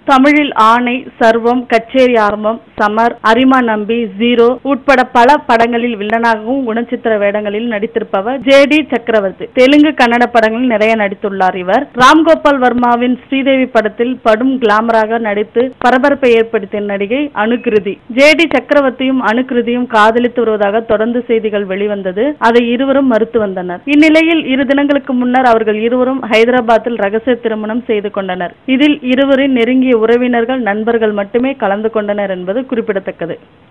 தமிழில் ஆணை சர்வம் கச்சேரி ஆரம்பம் சமர் அரிமா நம்பி ஜீரோ உட்பட பல படங்களில் வில்லனாகவும் குணச்சித்திர வேடங்களில் நடித்திருப்பவர் ஜே டி சக்கரவர்த்தி தெலுங்கு கன்னட படங்களில் நிறைய நடித்துள்ளார் இவர் ராம்கோபால் வர்மாவின் ஸ்ரீதேவி படத்தில் படும் கிளாமராக நடித்து பரபரப்பை ஏற்படுத்திய நடிகை அனுகிருதி ஜே டி சக்கரவர்த்தியும் அனுகிருதியும் காதலித்து வருவதாக தொடர்ந்து செய்திகள் வெளிவந்தது அதை இருவரும் மறுத்து வந்தனர் இந்நிலையில் இரு தினங்களுக்கு முன்னர் அவர்கள் இருவரும் ஹைதராபாத்தில் ரகசிய திருமணம் செய்து கொண்டனர் இதில் இருவரின் நெருங்கிய உறவினர்கள் நண்பர்கள் மட்டுமே கலந்து கொண்டனர் என்பது குறிப்பிடத்தக்கது